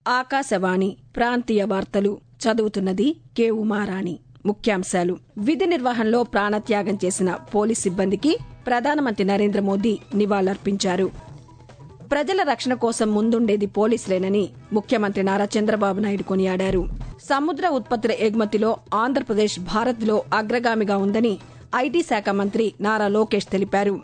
ఆకాశవాణి ప్రాంతీయ వార్తలు చదువుతున్నది కె ఉమారాణి ముఖ్యాంశాలు విధి నిర్వహణలో ప్రాణత్యాగం చేసిన పోలీస్ సిబ్బందికి ప్రధానమంత్రి నరేంద్ర మోదీ నివాళులర్పించారు ప్రజల రక్షణ కోసం ముందుండేది పోలీసులేనని ముఖ్యమంత్రి నారా చంద్రబాబు నాయుడు కొనియాడారు సముద్ర ఉత్పత్తుల ఎగుమతిలో ఆంధ్రప్రదేశ్ భారత్లో అగ్రగామిగా ఉందని ఐటీ శాఖ మంత్రి నారా లోకేష్ తెలిపారు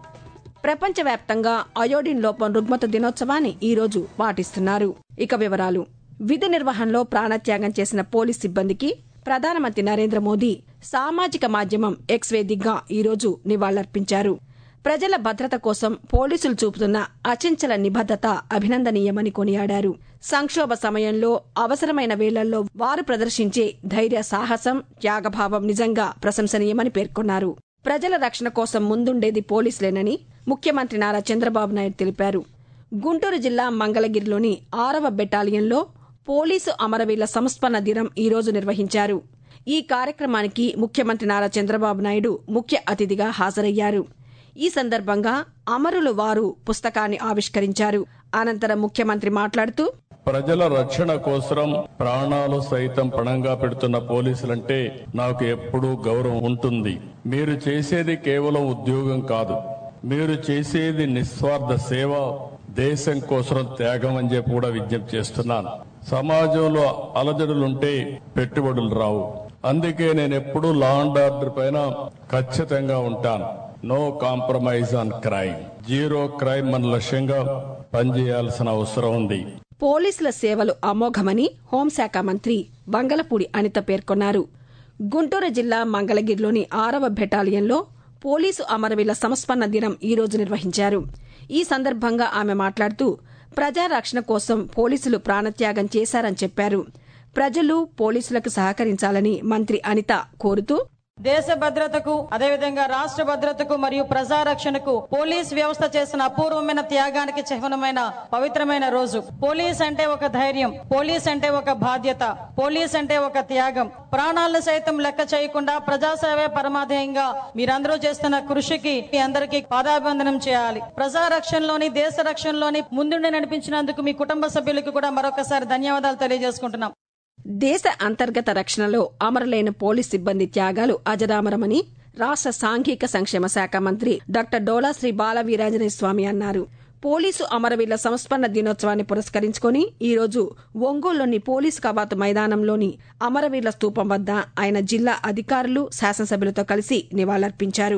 ప్రపంచవ్యాప్తంగా అయోడిన్ లోపం రుగ్మత దినోత్సవాన్ని ఈ రోజు పాటిస్తున్నారు ఇక వివరాలు విధి నిర్వహణలో ప్రాణత్యాగం చేసిన పోలీస్ సిబ్బందికి ప్రధానమంత్రి నరేంద్ర మోదీ సామాజిక మాధ్యమం ఎక్స్ వేదికగా ఈరోజు నివాళులర్పించారు ప్రజల భద్రత కోసం పోలీసులు చూపుతున్న అచంచల నిబద్దత అభినందనీయమని కొనియాడారు సంక్షోభ సమయంలో అవసరమైన వేళల్లో వారు ప్రదర్శించే ధైర్య సాహసం త్యాగభావం నిజంగా ప్రశంసనీయమని పేర్కొన్నారు ప్రజల రక్షణ కోసం ముందుండేది పోలీసులేనని ముఖ్యమంత్రి నారా చంద్రబాబు నాయుడు తెలిపారు గుంటూరు జిల్లా మంగళగిరిలోని ఆరవ బెటాలియన్లో పోలీసు అమరవీరుల సంస్మరణ దినం ఈ రోజు నిర్వహించారు ఈ కార్యక్రమానికి ముఖ్యమంత్రి నారా చంద్రబాబు నాయుడు ముఖ్య అతిథిగా హాజరయ్యారు ఈ సందర్భంగా అమరులు వారు పుస్తకాన్ని ఆవిష్కరించారు అనంతరం ముఖ్యమంత్రి మాట్లాడుతూ ప్రజల రక్షణ కోసం ప్రాణాలు సైతం పణంగా పెడుతున్న పోలీసులంటే నాకు ఎప్పుడూ గౌరవం ఉంటుంది మీరు చేసేది కేవలం ఉద్యోగం కాదు మీరు చేసేది నిస్వార్థ సేవ దేశం కోసం త్యాగం అని చెప్పి కూడా విజ్ఞప్తి చేస్తున్నాను సమాజంలో అలజడులుంటే పెట్టుబడులు రావు అందుకే నేను ఎప్పుడూ లా అండ్ ఆర్డర్ పైన ఖచ్చితంగా ఉంటాను no compromise on crime zero crime మన లక్ష్యంగా పనిచేయాల్సిన అవసరం ఉంది పోలీసుల సేవలు అమోఘమని హోంశాఖ మంత్రి వంగలపూడి అనిత పేర్కొన్నారు గుంటూరు జిల్లా మంగళగిరిలోని ఆరవ బెటాలియన్లో పోలీసు అమరవీరుల సంస్మరణ దినం ఈ రోజు నిర్వహించారు ఈ సందర్భంగా ఆమె మాట్లాడుతూ ప్రజారక్షణ కోసం పోలీసులు ప్రాణత్యాగం చేశారని చెప్పారు ప్రజలు పోలీసులకు సహకరించాలని మంత్రి అనిత కోరుతూ దేశ భద్రతకు అదేవిధంగా రాష్ట్ర భద్రతకు మరియు ప్రజారక్షణకు పోలీస్ వ్యవస్థ చేసిన అపూర్వమైన త్యాగానికి చిహ్నమైన పవిత్రమైన రోజు పోలీస్ అంటే ఒక ధైర్యం పోలీస్ అంటే ఒక బాధ్యత పోలీస్ అంటే ఒక త్యాగం ప్రాణాలను సైతం లెక్క చేయకుండా ప్రజాసేవే పరమాధేయంగా మీరందరూ చేస్తున్న కృషికి మీ అందరికీ పాదాభివందనం చేయాలి ప్రజారక్షణలోని దేశ రక్షణలోని ముందుండి నడిపించినందుకు మీ కుటుంబ సభ్యులకు కూడా మరొకసారి ధన్యవాదాలు తెలియజేసుకుంటున్నాం దేశ అంతర్గత రక్షణలో అమరులైన పోలీస్ సిబ్బంది త్యాగాలు అజరామరమని రాష్ట సాంఘిక సంక్షేమ శాఖ మంత్రి డాక్టర్ డోలాశ్రీ బాలవీరాంజనేయ స్వామి అన్నారు పోలీసు అమరవీరుల సంస్మరణ దినోత్సవాన్ని పురస్కరించుకుని ఈ రోజు ఒంగోలులోని పోలీసు కవాతు మైదానంలోని అమరవీరుల స్తూపం వద్ద ఆయన జిల్లా అధికారులు శాసనసభ్యులతో కలిసి నివాళులర్పించారు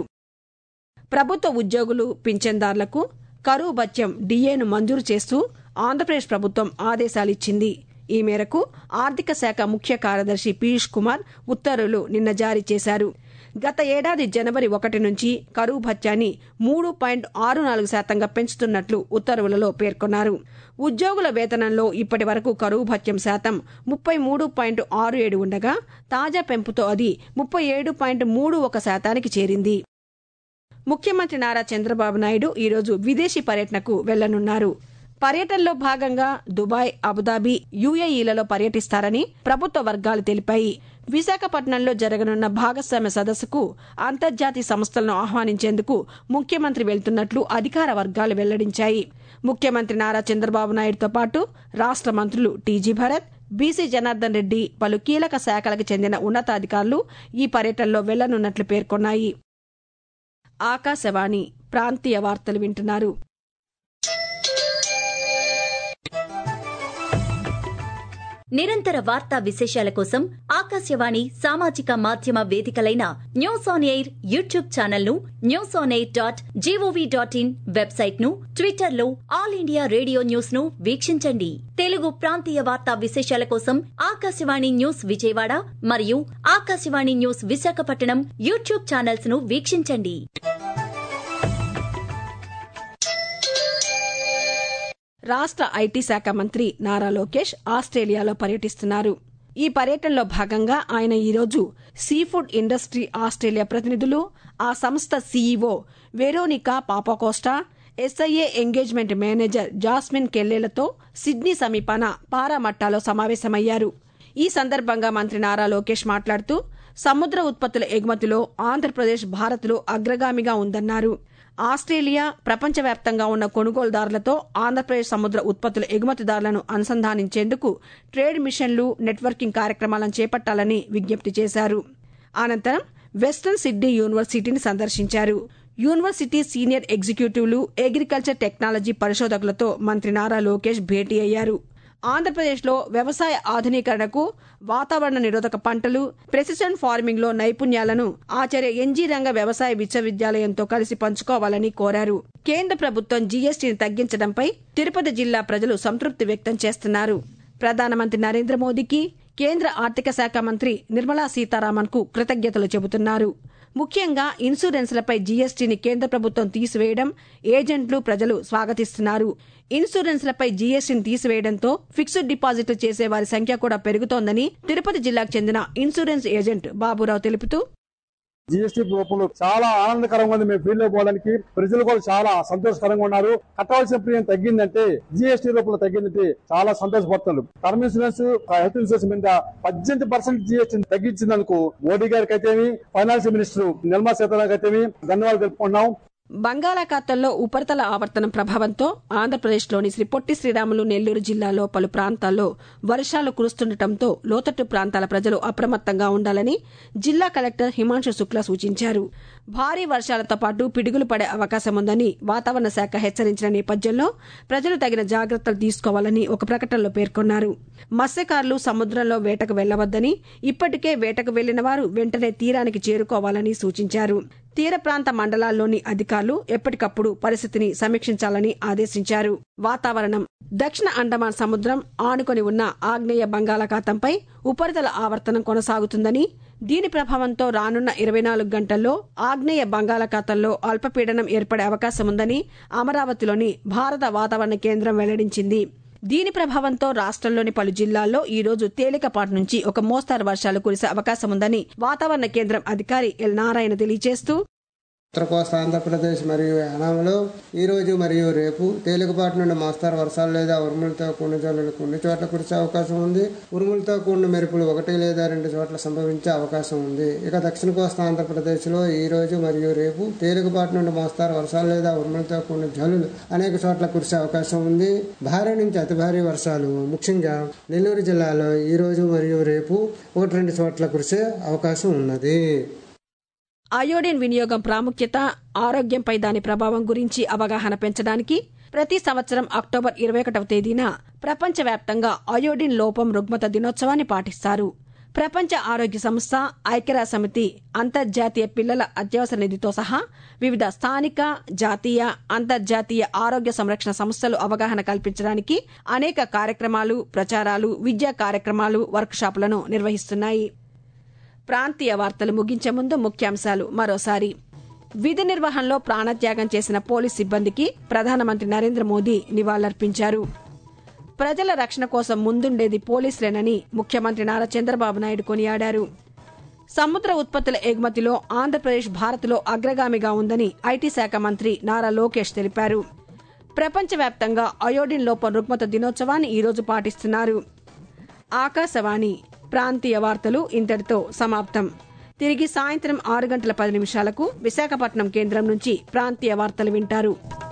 ప్రభుత్వ ఉద్యోగులు పింఛన్దారులకు కరువు భత్యం డిఏను మంజూరు చేస్తూ ఆంధ్రప్రదేశ్ ప్రభుత్వం ఆదేశాలిచ్చింది ఈ మేరకు ఆర్థిక శాఖ ముఖ్య కార్యదర్శి పీయూష్ కుమార్ ఉత్తర్వులు నిన్న జారీ చేశారు గత ఏడాది జనవరి ఒకటి నుంచి కరువు భత్యాన్ని మూడు పాయింట్ ఆరు నాలుగు శాతంగా పెంచుతున్నట్లు ఉత్తర్వులలో పేర్కొన్నారు ఉద్యోగుల వేతనంలో ఇప్పటి వరకు కరువు భత్యం శాతం ముప్పై మూడు పాయింట్ ఆరు ఏడు ఉండగా తాజా పెంపుతో అది ముప్పై ఏడు పాయింట్ మూడు ఒక శాతానికి చేరింది ముఖ్యమంత్రి నారా చంద్రబాబు నాయుడు ఈరోజు విదేశీ పర్యటనకు వెళ్లనున్నారు పర్యటనలో భాగంగా దుబాయ్ అబుదాబి యుఏఈలలో పర్యటిస్తారని ప్రభుత్వ వర్గాలు తెలిపాయి విశాఖపట్నంలో జరగనున్న భాగస్వామ్య సదస్సుకు అంతర్జాతీయ సంస్థలను ఆహ్వానించేందుకు ముఖ్యమంత్రి వెళ్తున్నట్లు అధికార వర్గాలు వెల్లడించాయి ముఖ్యమంత్రి నారా చంద్రబాబు నాయుడుతో పాటు రాష్ట మంత్రులు టీజీ భరత్ బీసీ జనార్దన్ రెడ్డి పలు కీలక శాఖలకు చెందిన ఉన్నతాధికారులు ఈ పర్యటనలో వెళ్లనున్నట్లు పేర్కొన్నాయి ఆకాశవాణి ప్రాంతీయ వార్తలు వింటున్నారు నిరంతర వార్తా విశేషాల కోసం ఆకాశవాణి సామాజిక మాధ్యమ వేదికలైన news on air YouTube channel ను news on air dot GOV dot in website ను ట్విట్టర్ లో ఆల్ ఇండియా రేడియో న్యూస్ ను వీక్షించండి తెలుగు ప్రాంతీయ వార్తా విశేషాల కోసం ఆకాశవాణి న్యూస్ విజయవాడ మరియు Akashvani news Visakhapatnam YouTube channels ను వీక్షించండి రాష్ట ఐటీ శాఖ మంత్రి నారా లోకేష్ ఆస్ట్రేలియాలో పర్యటిస్తున్నారు ఈ పర్యటనలో భాగంగా ఆయన ఈరోజు సీఫుడ్ ఇండస్ట్రీ ఆస్ట్రేలియా ప్రతినిధులు ఆ సంస్థ CEO Veronica Papacosta SIA engagement manager Jasmine కెల్లెలతో సిడ్నీ సమీపాన పారామట్టాలో సమావేశమయ్యారు ఈ సందర్భంగా మంత్రి నారా లోకేష్ మాట్లాడుతూ సముద్ర ఉత్పత్తుల ఎగుమతిలో ఆంధ్రప్రదేశ్ భారత్లో అగ్రగామిగా ఉందన్నారు ఆస్ట్రేలియా ప్రపంచవ్యాప్తంగా ఉన్న కొనుగోలుదారులతో ఆంధ్రప్రదేశ్ సముద్ర ఉత్పత్తుల ఎగుమతిదారులను అనుసంధానించేందుకు ట్రేడ్ మిషన్లు నెట్వర్కింగ్ కార్యక్రమాలను చేపట్టాలని విజ్ఞప్తి చేశారు అనంతరం వెస్టర్న్ సిడ్నీ యూనివర్సిటీని సందర్శించారు యూనివర్సిటీ సీనియర్ ఎగ్జిక్యూటివ్లు అగ్రికల్చర్ టెక్నాలజీ పరిశోధకులతో మంత్రి నారా లోకేష్ భేటీ అయ్యారు ఆంధ్రప్రదేశ్లో వ్యవసాయ ఆధునీకరణకు వాతావరణ నిరోధక పంటలు ప్రెసిషన్ ఫార్మింగ్ లో నైపుణ్యాలను ఆచార్య ఎన్జీ రంగ వ్యవసాయ విశ్వవిద్యాలయంతో కలిసి పంచుకోవాలని కోరారు కేంద్ర ప్రభుత్వం జీఎస్టీని తగ్గించడంపై తిరుపతి జిల్లా ప్రజలు సంతృప్తి వ్యక్తం చేస్తున్నారు ప్రధానమంత్రి నరేంద్ర మోదీకి కేంద్ర ఆర్థిక శాఖ మంత్రి నిర్మలా సీతారామన్ కు కృతజ్ఞతలు చెబుతున్నారు ముఖ్యంగా ఇన్సూరెన్స్లపై జీఎస్టీని కేంద్ర ప్రభుత్వం తీసివేయడం ఏజెంట్లు ప్రజలు స్వాగతిస్తున్నారు ఇన్సూరెన్స్లపై జీఎస్టీని తీసివేయడంతో ఫిక్స్డ్ డిపాజిట్లు చేసే వారి సంఖ్య కూడా పెరుగుతోందని తిరుపతి జిల్లాకు చెందిన ఇన్సూరెన్స్ ఏజెంట్ బాబురావు తెలుపుతూ జిఎస్టీ రూపంలో చాలా ఆనందకరంగా ఉంది మేము ఫీల్డ్ లో పోవడానికి ప్రజలు కూడా చాలా సంతోషకరంగా ఉన్నారు కట్టవలసిన ప్రీమియం తగ్గిందంటే జిఎస్టీ రూపంలో తగ్గిందంటే చాలా సంతోషపడుతున్నారు టర్మ్ ఇన్సూరెన్స్ హెల్త్ ఇన్సూరెన్స్ మీద పద్దెనిమిది పర్సెంట్ జిఎస్టీ తగ్గించినందుకు మోడీ గారికి అయితేమి ఫైనాన్స్ మినిస్టర్ నిర్మలా సీతారామన్ అయితేమి ధన్యవాదాలు తెలుపుకుంటున్నాం బంగాళాఖాతంలో ఉపరితల ఆవర్తనం ప్రభావంతో ఆంధ్రప్రదేశ్లోని శ్రీ పొట్టి శ్రీరాములు నెల్లూరు జిల్లాలో పలు ప్రాంతాల్లో వర్షాలు కురుస్తుండటంతో లోతట్టు ప్రాంతాల ప్రజలు అప్రమత్తంగా ఉండాలని జిల్లా కలెక్టర్ హిమాంశు శుక్లా సూచించారు భారీ వర్షాలతో పాటు పిడుగులు పడే అవకాశం ఉందని వాతావరణ శాఖ హెచ్చరించిన నేపథ్యంలో ప్రజలు తగిన జాగ్రత్తలు తీసుకోవాలని ఒక ప్రకటనలో పేర్కొన్నారు మత్స్యకారులు సముద్రంలో వేటకు వెళ్లవద్దని ఇప్పటికే వేటకు వెళ్లిన వారు వెంటనే తీరానికి చేరుకోవాలని సూచించారు తీర ప్రాంత మండలాల్లోని అధికారులు ఎప్పటికప్పుడు పరిస్థితిని సమీక్షించాలని ఆదేశించారు వాతావరణం దక్షిణ అండమాన్ సముద్రం ఆనుకొని ఉన్న ఆగ్నేయ బంగాళాఖాతంపై ఉపరితల ఆవర్తనం కొనసాగుతుందని దీని ప్రభావంతో రానున్న ఇరవై నాలుగు గంటల్లో ఆగ్నేయ బంగాళాఖాతంలో అల్పపీడనం ఏర్పడే అవకాశం ఉందని అమరావతిలోని భారత వాతావరణ కేంద్రం వెల్లడించింది దీని ప్రభావంతో రాష్ట్రంలోని పలు జిల్లాల్లో ఈ రోజు తేలికపాటి నుంచి ఒక మోస్తారు వర్షాలు కురిసే అవకాశం ఉందని వాతావరణ కేంద్రం అధికారి ఎల్ నారాయణ తెలియజేస్తూ ఉత్తర కోస్తా ఆంధ్రప్రదేశ్ మరియు యానాంలో ఈ రోజు మరియు రేపు తేలికపాటి నుండి మోస్తారు వర్షాలు లేదా ఉరుములతో కూడిన జల్లులు కొన్ని చోట్ల కురిసే అవకాశం ఉంది ఉరుములతో కూడిన మెరుపులు ఒకటి లేదా రెండు చోట్ల సంభవించే అవకాశం ఉంది ఇక దక్షిణ కోస్తా ఆంధ్రప్రదేశ్లో ఈ రోజు మరియు రేపు తేలికపాటి నుండి మోస్తారు వర్షాలు లేదా ఉరుములతో కూడిన జల్లులు అనేక చోట్ల కురిసే అవకాశం ఉంది భారీ నుంచి అతి భారీ వర్షాలు ముఖ్యంగా నెల్లూరు జిల్లాలో ఈ రోజు మరియు రేపు ఒకటి రెండు చోట్ల కురిసే అవకాశం ఉన్నది అయోడిన్ వినియోగం ప్రాముఖ్యత ఆరోగ్యంపై దాని ప్రభావం గురించి అవగాహన పెంచడానికి ప్రతి సంవత్సరం అక్టోబర్ ఇరవై ఒకటవ తేదీన ప్రపంచవ్యాప్తంగా అయోడిన్ లోపం రుగ్మత దినోత్సవాన్ని పాటిస్తారు ప్రపంచ ఆరోగ్య సంస్థ ఐక్యరాజ్య సమితి అంతర్జాతీయ పిల్లల అత్యవసర నిధితో సహా వివిధ స్థానిక జాతీయ అంతర్జాతీయ ఆరోగ్య సంరక్షణ సంస్థలు అవగాహన కల్పించడానికి అనేక కార్యక్రమాలు ప్రచారాలు విద్యా కార్యక్రమాలు వర్క్షాపులను నిర్వహిస్తున్నాయి ప్రాంతీయ వార్తలు ముగించే ముందు ముఖ్యాంశాలు మరోసారి విధి నిర్వహణలో ప్రాణత్యాగం చేసిన పోలీస్ సిబ్బందికి ప్రధానమంత్రి నరేంద్ర మోదీ నివాళులర్పించారు ప్రజల రక్షణ కోసం ముందుండేది పోలీసులేనని ముఖ్యమంత్రి నారా చంద్రబాబు నాయుడు కొనియాడారు సముద్ర ఉత్పత్తుల ఎగుమతిలో ఆంధ్రప్రదేశ్ భారత్లో అగ్రగామిగా ఉందని ఐటీ శాఖ మంత్రి నారా లోకేష్ తెలిపారు ప్రపంచవ్యాప్తంగా అయోడిన్ లోపం రుగ్మత దినోత్సవాన్ని ఈరోజు పాటిస్తున్నారు ఆకాశవాణి ప్రాంతీయ వార్తలు ఇంతటితో సమాప్తం తిరిగి సాయంత్రం ఆరు గంటల పది నిమిషాలకు విశాఖపట్నం కేంద్రం నుంచి ప్రాంతీయ వార్తలు వింటారు